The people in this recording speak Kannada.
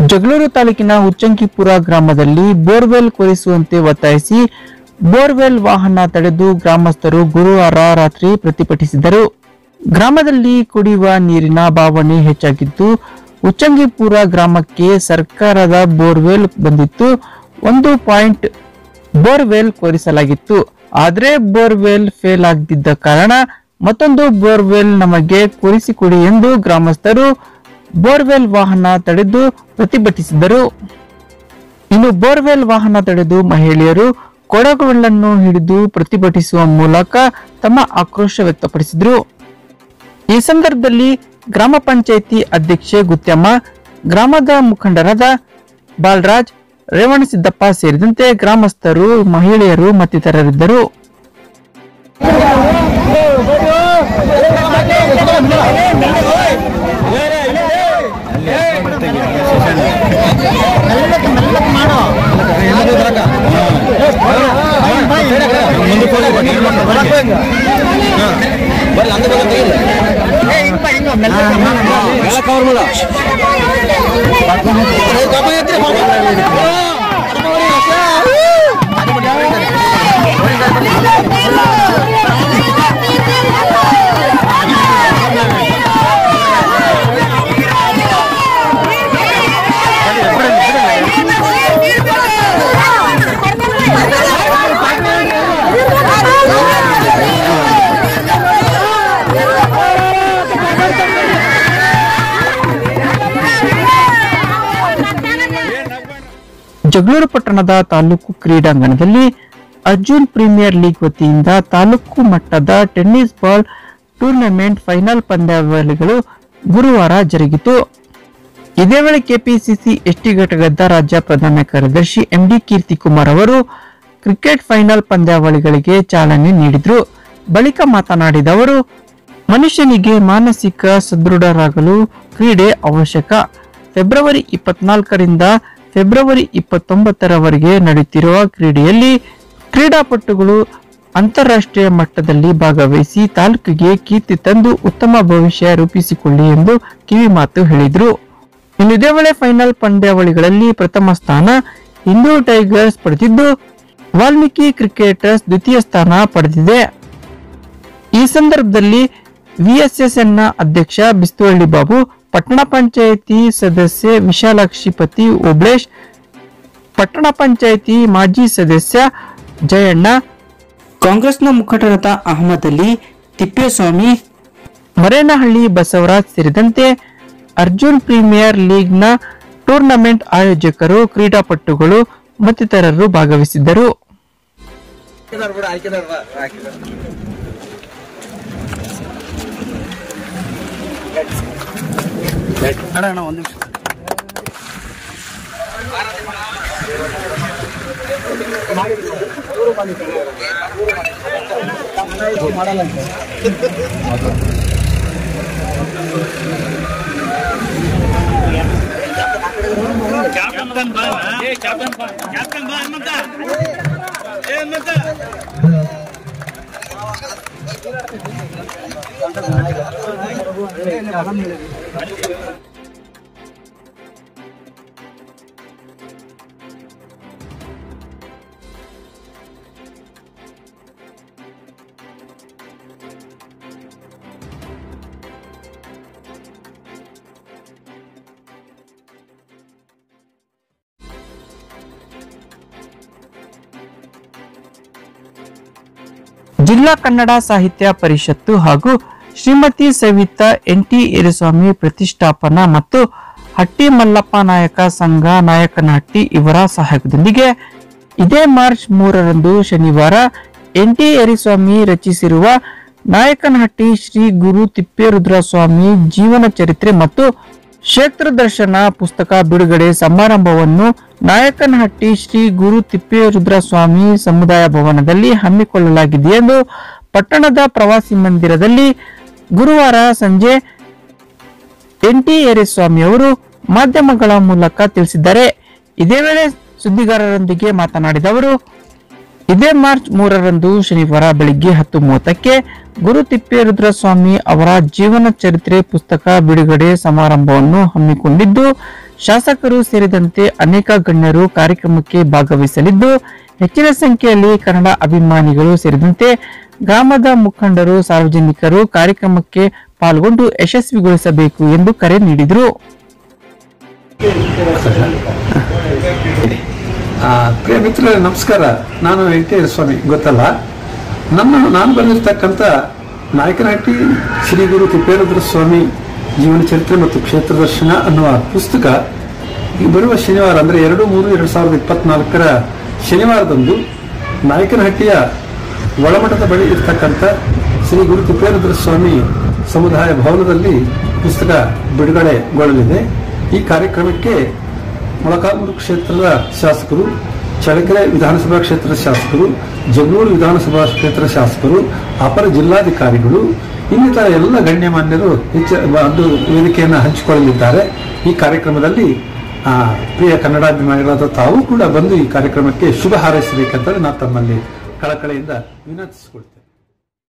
ಜಗಳೂರು ತಾಲೂಕಿನ ಉಚ್ಚಂಕಿಪುರ ಗ್ರಾಮದಲ್ಲಿ ಬೋರ್ವೆಲ್ ಕೊರೆಸುವಂತೆ ಒತ್ತಾಯಿಸಿ ಬೋರ್ವೆಲ್ ವಾಹನ ತಡೆದು ಗ್ರಾಮಸ್ಥರು ಗುರುವಾರ ರಾತ್ರಿ ಪ್ರತಿಭಟಿಸಿದರು ಗ್ರಾಮದಲ್ಲಿ ಕುಡಿಯುವ ನೀರಿನ ಭಾವನೆ ಹೆಚ್ಚಾಗಿದ್ದು ಉಚ್ಚಂಗಿಪುರ ಗ್ರಾಮಕ್ಕೆ ಸರ್ಕಾರದ ಬೋರ್ವೆಲ್ ಬಂದಿತ್ತು ಒಂದು ಪಾಯಿಂಟ್ ಬೋರ್ವೆಲ್ ಕೊರಿಸಲಾಗಿತ್ತು ಆದ್ರೆ ಬೋರ್ವೆಲ್ ಫೇಲ್ ಆಗದಿದ್ದ ಕಾರಣ ಮತ್ತೊಂದು ಬೋರ್ವೆಲ್ ನಮಗೆ ಕೊರಿಸಿಕೊಡಿ ಎಂದು ಗ್ರಾಮಸ್ಥರು ಬೋರ್ವೆಲ್ ವಾಹನ ತಡೆದು ಪ್ರತಿಭಟಿಸಿದರು ಇನ್ನು ಬೋರ್ವೆಲ್ ವಾಹನ ತಡೆದು ಮಹಿಳೆಯರು ಕೊಡಗುಗಳನ್ನು ಹಿಡಿದು ಪ್ರತಿಭಟಿಸುವ ಮೂಲಕ ತಮ್ಮ ಆಕ್ರೋಶ ವ್ಯಕ್ತಪಡಿಸಿದರು ಈ ಸಂದರ್ಭದಲ್ಲಿ ಗ್ರಾಮ ಪಂಚಾಯಿತಿ ಅಧ್ಯಕ್ಷೆ ಗುತ್ಯಮ್ಮ ಗ್ರಾಮದ ಮುಖಂಡರಾದ ಬಾಲರಾಜ್ ರೇವಣಸಿದ್ದಪ್ಪ ಸೇರಿದಂತೆ ಗ್ರಾಮಸ್ಥರು ಮಹಿಳೆಯರು ಮತ್ತಿತರರಿದ್ದರು ಜಗಳೂರು ಪಟ್ಟಣದ ತಾಲೂಕು ಕ್ರೀಡಾಂಗಣದಲ್ಲಿ ಅರ್ಜುನ್ ಪ್ರೀಮಿಯರ್ ಲೀಗ್ ವತಿಯಿಂದ ತಾಲೂಕು ಮಟ್ಟದ ಟೆನ್ನಿಸ್ ಬಾಲ್ ಟೂರ್ನಮೆಂಟ್ ಫೈನಲ್ ಪಂದ್ಯಾವಳಿಗಳು ಗುರುವಾರ ಜರುಗಿತು ಇದೇ ವೇಳೆ ಕೆಪಿಸಿಸಿ ಎಸ್ಟಿ ಘಟಕದ ರಾಜ್ಯ ಪ್ರಧಾನ ಕಾರ್ಯದರ್ಶಿ ಎಂಡಿ ಕೀರ್ತಿಕುಮಾರ್ ಅವರು ಕ್ರಿಕೆಟ್ ಫೈನಲ್ ಪಂದ್ಯಾವಳಿಗಳಿಗೆ ಚಾಲನೆ ನೀಡಿದ್ರು ಬಳಿಕ ಮಾತನಾಡಿದ ಅವರು ಮನುಷ್ಯನಿಗೆ ಮಾನಸಿಕ ಸದೃಢರಾಗಲು ಕ್ರೀಡೆ ಅವಶ್ಯಕ ಫೆಬ್ರವರಿ ಇಪ್ಪತ್ನಾಲ್ಕರಿಂದ ಫೆಬ್ರವರಿ ಇಪ್ಪತ್ತೊಂಬತ್ತರವರೆಗೆ ನಡೆಯುತ್ತಿರುವ ಕ್ರೀಡೆಯಲ್ಲಿ ಕ್ರೀಡಾಪಟುಗಳು ಅಂತಾರಾಷ್ಟ್ರೀಯ ಮಟ್ಟದಲ್ಲಿ ಭಾಗವಹಿಸಿ ತಾಲೂಕಿಗೆ ಕೀರ್ತಿ ತಂದು ಉತ್ತಮ ಭವಿಷ್ಯ ರೂಪಿಸಿಕೊಳ್ಳಿ ಎಂದು ಕಿವಿಮಾತು ಹೇಳಿದರು ಇನ್ನು ಇದೇ ವೇಳೆ ಫೈನಲ್ ಪಂದ್ಯಾವಳಿಗಳಲ್ಲಿ ಪ್ರಥಮ ಸ್ಥಾನ ಹಿಂದೂ ಟೈಗರ್ಸ್ ಪಡೆದಿದ್ದು ವಾಲ್ಮೀಕಿ ಕ್ರಿಕೆಟರ್ಸ್ ದ್ವಿತೀಯ ಸ್ಥಾನ ಪಡೆದಿದೆ ಈ ಸಂದರ್ಭದಲ್ಲಿ ವಿಎಸ್ಎಸ್ಎನ್ ನ ಅಧ್ಯಕ್ಷ ಬಿಸ್ತುವಳ್ಳಿ ಬಾಬು ಪಟ್ಟಣ ಪಂಚಾಯಿತಿ ಸದಸ್ಯೆ ವಿಶಾಲಾಕ್ಷಿಪತಿ ಓಬ್ಳೇಶ್ ಪಟ್ಟಣ ಪಂಚಾಯಿತಿ ಮಾಜಿ ಸದಸ್ಯ ಜಯಣ್ಣ ಕಾಂಗ್ರೆಸ್ನ ಮುಖಂಡರಾದ ಅಹಮದ್ ಅಲಿ ತಿಪ್ಪೇಸ್ವಾಮಿ ಮರೇನಹಳ್ಳಿ ಬಸವರಾಜ್ ಸೇರಿದಂತೆ ಅರ್ಜುನ್ ಪ್ರೀಮಿಯರ್ ಲೀಗ್ನ ಟೂರ್ನಮೆಂಟ್ ಆಯೋಜಕರು ಕ್ರೀಡಾಪಟುಗಳು ಮತ್ತಿತರರು ಭಾಗವಹಿಸಿದ್ದರು ಅಣ್ಣ ಅಣ್ಣ ಒಂದು ನಿಮಿಷ ಜಿಲ್ಲಾ ಕನ್ನಡ ಸಾಹಿತ್ಯ ಪರಿಷತ್ತು ಹಾಗೂ ಶ್ರೀಮತಿ ಸವಿತಾ ಎನ್ ಟಿ ಯರಿಸ್ವಾಮಿ ಪ್ರತಿಷ್ಠಾಪನಾ ಮತ್ತು ಹಟ್ಟಿ ಮಲ್ಲಪ್ಪ ನಾಯಕ ಸಂಘ ನಾಯಕನಹಟ್ಟಿ ಇವರ ಸಹಯೋಗದೊಂದಿಗೆ ಇದೇ ಮಾರ್ಚ್ ಮೂರರಂದು ಶನಿವಾರ ಎನ್ ಟಿ ಯರಿಸ್ವಾಮಿ ರಚಿಸಿರುವ ನಾಯಕನಹಟ್ಟಿ ಶ್ರೀ ಗುರು ತಿಪ್ಪೇರುದ್ರ ಸ್ವಾಮಿ ಜೀವನ ಚರಿತ್ರೆ ಮತ್ತು ಕ್ಷೇತ್ರ ದರ್ಶನ ಪುಸ್ತಕ ಬಿಡುಗಡೆ ಸಮಾರಂಭವನ್ನು ನಾಯಕನಹಟ್ಟಿ ಶ್ರೀ ಗುರು ತಿಪ್ಪೇರುದ್ರ ಸ್ವಾಮಿ ಸಮುದಾಯ ಭವನದಲ್ಲಿ ಹಮ್ಮಿಕೊಳ್ಳಲಾಗಿದೆ ಎಂದು ಪಟ್ಟಣದ ಪ್ರವಾಸಿ ಮಂದಿರದಲ್ಲಿ ಗುರುವಾರ ಸಂಜೆ ಎನ್ ಟಿ ಸ್ವಾಮಿ ಅವರು ಮಾಧ್ಯಮಗಳ ಮೂಲಕ ತಿಳಿಸಿದ್ದಾರೆ ಇದೇ ವೇಳೆ ಸುದ್ದಿಗಾರರೊಂದಿಗೆ ಮಾತನಾಡಿದ ಅವರು ಇದೇ ಮಾರ್ಚ್ ಮೂರರಂದು ಶನಿವಾರ ಬೆಳಿಗ್ಗೆ ಹತ್ತು ಮೂವತ್ತಕ್ಕೆ ಗುರು ತಿಪ್ಪೇರುದ್ರ ಸ್ವಾಮಿ ಅವರ ಜೀವನ ಚರಿತ್ರೆ ಪುಸ್ತಕ ಬಿಡುಗಡೆ ಸಮಾರಂಭವನ್ನು ಹಮ್ಮಿಕೊಂಡಿದ್ದು ಶಾಸಕರು ಸೇರಿದಂತೆ ಅನೇಕ ಗಣ್ಯರು ಕಾರ್ಯಕ್ರಮಕ್ಕೆ ಭಾಗವಹಿಸಲಿದ್ದು ಹೆಚ್ಚಿನ ಸಂಖ್ಯೆಯಲ್ಲಿ ಕನ್ನಡ ಅಭಿಮಾನಿಗಳು ಸೇರಿದಂತೆ ಗ್ರಾಮದ ಮುಖಂಡರು ಸಾರ್ವಜನಿಕರು ಕಾರ್ಯಕ್ರಮಕ್ಕೆ ಪಾಲ್ಗೊಂಡು ಯಶಸ್ವಿಗೊಳಿಸಬೇಕು ಎಂದು ಕರೆ ನೀಡಿದರು ಆ, ಪ್ರಿಯ ಮಿತ್ರರೇ ನಮಸ್ಕಾರ ನಾನು ವೆಂಕಟೇಶ್ವರ ಸ್ವಾಮಿ ಗೊತ್ತಲ್ಲ ನನ್ನ ನಾನು ಬಂದಿರತಕ್ಕಂಥ ನಾಯಕನಹಟ್ಟಿ ಶ್ರೀ ಗುರು ತಿಪ್ಪೇರುದ್ರ ಸ್ವಾಮಿ ಜೀವನ ಚರಿತ್ರೆ ಮತ್ತು ಕ್ಷೇತ್ರ ದರ್ಶನ ಅನ್ನುವ ಪುಸ್ತಕ ಈ ಬರುವ ಶನಿವಾರ ಅಂದರೆ ಎರಡು ಮೂರು ಎರಡು ಸಾವಿರದ ಇಪ್ಪತ್ನಾಲ್ಕರ ಶನಿವಾರದಂದು ನಾಯಕನಹಟ್ಟಿಯ ಒಳಮಠದ ಬಳಿ ಇರತಕ್ಕಂಥ ಶ್ರೀ ಗುರು ತಿಪ್ಪೇರುದ್ರ ಸ್ವಾಮಿ ಸಮುದಾಯ ಭವನದಲ್ಲಿ ಪುಸ್ತಕ ಬಿಡುಗಡೆಗೊಳ್ಳಲಿದೆ ಈ ಕಾರ್ಯಕ್ರಮಕ್ಕೆ ಮೊಳಕಾಲ್ಮೂರು ಕ್ಷೇತ್ರದ ಶಾಸಕರು ಚಳ್ಳಕೆರೆ ವಿಧಾನಸಭಾ ಕ್ಷೇತ್ರದ ಶಾಸಕರು ಜಗಳೂರು ವಿಧಾನಸಭಾ ಕ್ಷೇತ್ರ ಶಾಸಕರು ಅಪರ ಜಿಲ್ಲಾಧಿಕಾರಿಗಳು ಇನ್ನಿತರ ಎಲ್ಲ ಗಣ್ಯಮಾನ್ಯರು ಹೆಚ್ಚ ಒಂದು ವೇದಿಕೆಯನ್ನು ಹಂಚಿಕೊಳ್ಳಲಿದ್ದಾರೆ ಈ ಕಾರ್ಯಕ್ರಮದಲ್ಲಿ ಆ, ಪ್ರಿಯ ಕನ್ನಡಾಭಿಮಾನಿಗಳಾದ ತಾವು ಕೂಡ ಬಂದು ಈ ಕಾರ್ಯಕ್ರಮಕ್ಕೆ ಶುಭ ಹಾರೈಸಬೇಕಂತ ನಾನು ತಮ್ಮಲ್ಲಿ ಕಳಕಳಿಯಿಂದ ವಿನಂತಿಸಿಕೊಳ್ತೇನೆ